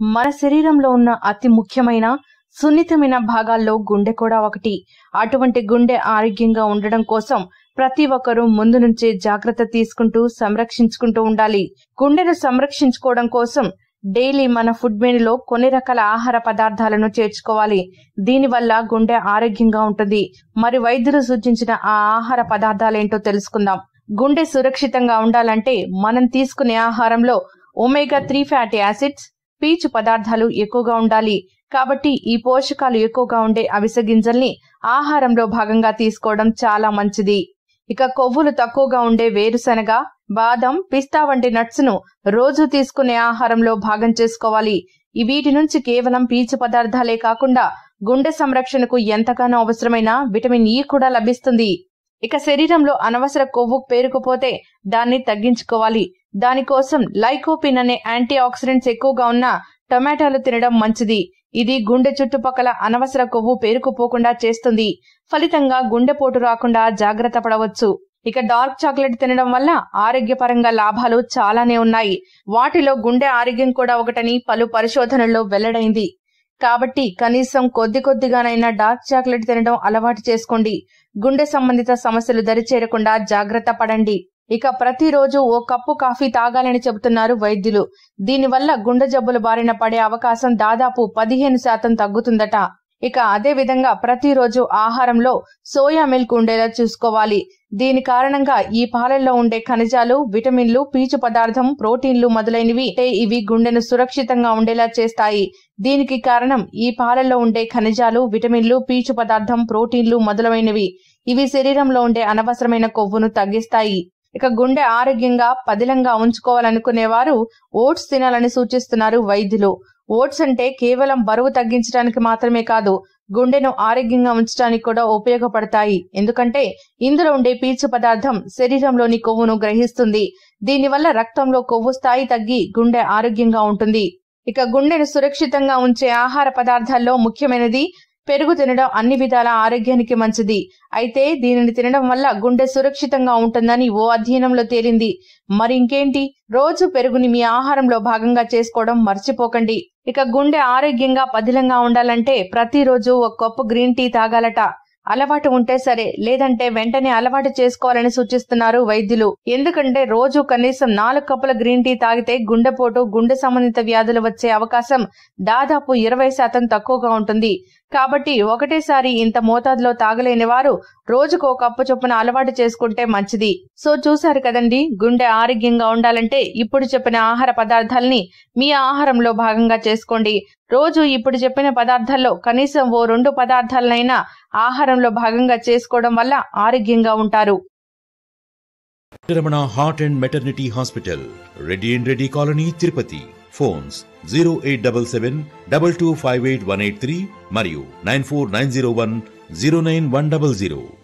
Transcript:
మన శరీరంలో ఉన్న అతి ముఖ్యమైన సున్నితమైన భాగాల్లో గుండె కూడా ఒకటి అటువంటి గుండె ఆరోగ్యంగా ఉండడం కోసం ప్రతి ఒక్కరూ ముందు నుంచే జాగ్రత్త తీసుకుంటూ సంరక్షించుకుంటూ ఉండాలి గుండెను సంరక్షించుకోవడం కోసం డైలీ మన ఫుడ్ మెనూలో కొన్ని రకాల ఆహార పదార్థాలను చేర్చుకోవాలి దీనివల్ల గుండె ఆరోగ్యంగా ఉంటుంది మరి వైద్యులు సూచించిన ఆ ఆహార పదార్థాలేంటో తెలుసుకుందాం గుండె సురక్షితంగా ఉండాలంటే మనం తీసుకునే ఆహారంలో ఒమేగా త్రీ ఫ్యాటీ యాసిడ్స్ పీచు పదార్థాలు ఎక్కువగా ఉండాలి కాబట్టి ఈ పోషకాలు ఎక్కువగా ఉండే అవిసె గింజల్ని ఆహారంలో భాగంగా తీసుకోవడం చాలా మంచిది ఇక కొవ్వులు తక్కువగా ఉండే వేరుశనగ బాదం పిస్తా వంటి నట్స్ ను రోజు తీసుకునే ఆహారంలో భాగం చేసుకోవాలి ఈ వీటి నుంచి కేవలం పీచు పదార్థాలే కాకుండా గుండె సంరక్షణకు ఎంతగానో అవసరమైన విటమిన్ ఈ కూడా లభిస్తుంది ఇక శరీరంలో అనవసర కొవ్వు పేరుకుపోతే దాన్ని తగ్గించుకోవాలి దానికోసం లైకోపిన్ అనే యాంటీ ఆక్సిడెంట్స్ ఎక్కువగా ఉన్న టొమాటోలు తినడం మంచిది ఇది గుండె చుట్టుపక్కల అనవసర కొవ్వు పేరుకుపోకుండా చేస్తుంది ఫలితంగా గుండెపోటు రాకుండా జాగ్రత్త పడవచ్చు ఇక డార్క్ చాక్లెట్ తినడం వల్ల ఆరోగ్యపరంగా లాభాలు చాలానే ఉన్నాయి వాటిలో గుండె ఆరోగ్యం కూడా ఒకటని పలు పరిశోధనల్లో వెల్లడైంది కాబట్టి కనీసం కొద్ది కొద్దిగానైనా డార్క్ చాక్లెట్ తినడం అలవాటు చేసుకోండి గుండె సంబంధిత సమస్యలు దరిచేరకుండా జాగ్రత్త పడండి ఇక ప్రతిరోజు ఓ కప్పు కాఫీ తాగాలని చెబుతున్నారు వైద్యులు దీనివల్ల గుండె జబ్బుల బారిన పడే అవకాశం దాదాపు పదిహేను శాతం తగ్గుతుందట ఇక అదే విధంగా ప్రతిరోజు ఆహారంలో సోయా మిల్క్ ఉండేలా చూసుకోవాలి దీని కారణంగా ఈ పాలల్లో ఉండే ఖనిజాలు విటమిన్లు పీచు పదార్థం ప్రోటీన్లు మొదలైనవి అంటే ఇవి గుండెను సురక్షితంగా ఉండేలా చేస్తాయి దీనికి కారణం ఈ పాలల్లో ఉండే ఖనిజాలు విటమిన్లు పీచు పదార్థం ప్రోటీన్లు మొదలైనవి ఇవి శరీరంలో ఉండే అనవసరమైన కొవ్వును తగ్గిస్తాయి ఇక గుండె ఆరోగ్యంగా పదిలంగా ఉంచుకోవాలనుకునేవారు ఓట్స్ తినాలని సూచిస్తున్నారు వైద్యులు ఓట్స్ అంటే కేవలం బరువు తగ్గించడానికి మాత్రమే కాదు గుండెను ఆరోగ్యంగా ఉంచడానికి కూడా ఉపయోగపడతాయి ఎందుకంటే ఇందులో ఉండే పీచు పదార్థం శరీరంలోని కొవ్వును గ్రహిస్తుంది దీనివల్ల రక్తంలో కొవ్వు స్థాయి తగ్గి గుండె ఆరోగ్యంగా ఉంటుంది ఇక గుండెను సురక్షితంగా ఉంచే ఆహార పదార్థాల్లో ముఖ్యమైనది పెరుగు తినడం అన్ని విధాల ఆరోగ్యానికి మంచిది అయితే దీనిని తినడం వల్ల గుండె సురక్షితంగా ఉంటుందని ఓ అధ్యయనంలో తేలింది మరి ఇంకేంటి రోజు పెరుగుని మీ ఆహారంలో భాగంగా చేసుకోవడం మర్చిపోకండి ఇక గుండె ఆరోగ్యంగా పదిలంగా ఉండాలంటే ప్రతిరోజు ఒక కప్పు గ్రీన్ టీ తాగాలట అలవాటు ఉంటే సరే లేదంటే వెంటనే అలవాటు చేసుకోవాలని సూచిస్తున్నారు వైద్యులు ఎందుకంటే రోజు కనీసం నాలుగు కప్పుల గ్రీన్ టీ తాగితే గుండెపోటు గుండె సంబంధిత వ్యాధులు వచ్చే అవకాశం దాదాపు ఇరవై శాతం తక్కువగా ఉంటుంది కాబట్టి ఒకటేసారి ఇంత మోతాదులో తాగలేని వారు రోజుకు ఒక కప్పు చొప్పున అలవాటు చేసుకుంటే మంచిది సో చూశారు కదండి గుండె ఆరోగ్యంగా ఉండాలంటే ఇప్పుడు చెప్పిన ఆహార పదార్థాలని మీ ఆహారంలో భాగంగా చేసుకోండి రోజు ఇప్పుడు చెప్పిన పదార్థాల్లో కనీసం ఓ రెండు పదార్థాలనైనా ఆహారంలో భాగంగా చేసుకోవడం వల్ల ఆరోగ్యంగా ఉంటారు Ramana heart and maternity hospital Reddy and Reddy colony Tirupati phones zero eight double seven double two five eight one eight three మరియు nine four nine zero one zero nine one double zero